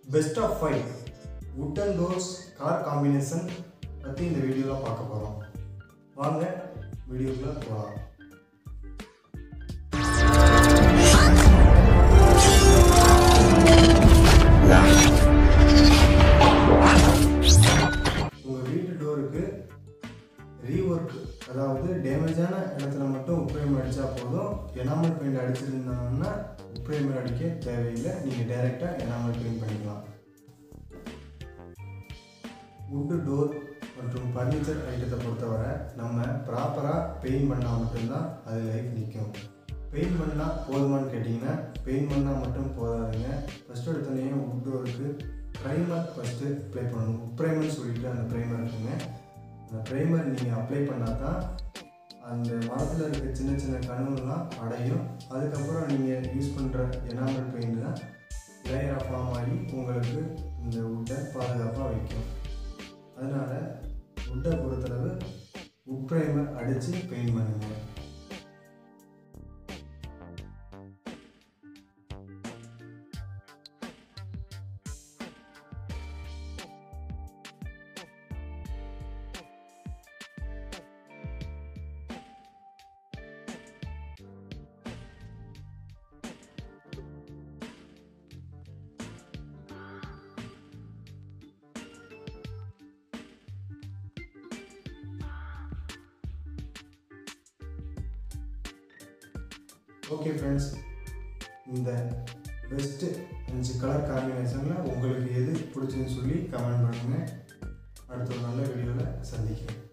best of five wooden doors car combination பற்றி இந்த வீடியோவில் பார்க்க போகிறோம் வாங்க வீடியோக்குள்ளே போகலாம் உங்கள் வீட்டு டோருக்கு ரீஒர்க் அதாவது டேமேஜான இடத்துல மட்டும் உப்ரைமர் அடித்தா போதும் எனாமல் பெயிண்ட் அடிச்சிருந்தாங்கன்னா உப்ரைமர் அடிக்க தேவையில்லை நீங்கள் டைரெக்டாக எனாமல் பெயிண்ட் பண்ணிக்கலாம் வுட்டு டோர் மற்றும் ஃபர்னிச்சர் ஐட்டத்தை பொறுத்தவரை நம்ம ப்ராப்பராக பெயிண்ட் பண்ணால் மட்டும்தான் அது லைஃப் நிற்கும் பெயிண்ட் பண்ணால் போதுமான்னு கேட்டிங்கன்னா பெயிண்ட் பண்ணால் மட்டும் போதாதுங்க ஃபஸ்ட்டு எடுத்தோடனே வுட் டோருக்கு ப்ரைமர் ஃபஸ்ட்டு அப்ளை பண்ணணும் ப்ரைமர்னு சொல்லிட்டு அந்த ப்ரைமர் இருக்குங்க அந்த ப்ரைமர் நீங்கள் அப்ளை பண்ணால் தான் அந்த மரத்தில் இருக்க சின்ன சின்ன கணுவெல்லாம் அடையும் அதுக்கப்புறம் நீங்கள் யூஸ் பண்ணுற எனாமல் பெயிண்ட் தான் லேயராக ஃபார்ம் ஆகி உங்களுக்கு இந்த வுட்டை பாதுகாப்பாக வைக்கும் அதனால் வுட்டை பொறுத்தளவு உட் ப்ரைமர் அடித்து பெயிண்ட் பண்ணுங்க ஓகே ஃப்ரெண்ட்ஸ் இந்த பெஸ்ட்டு அஞ்சு கலர் காம்பினேஷனில் உங்களுக்கு எது பிடிச்சதுன்னு சொல்லி கமெண்ட் பண்ணுங்கள் அடுத்த ஒரு நல்ல வீடியோவில் சந்திக்கிறேன்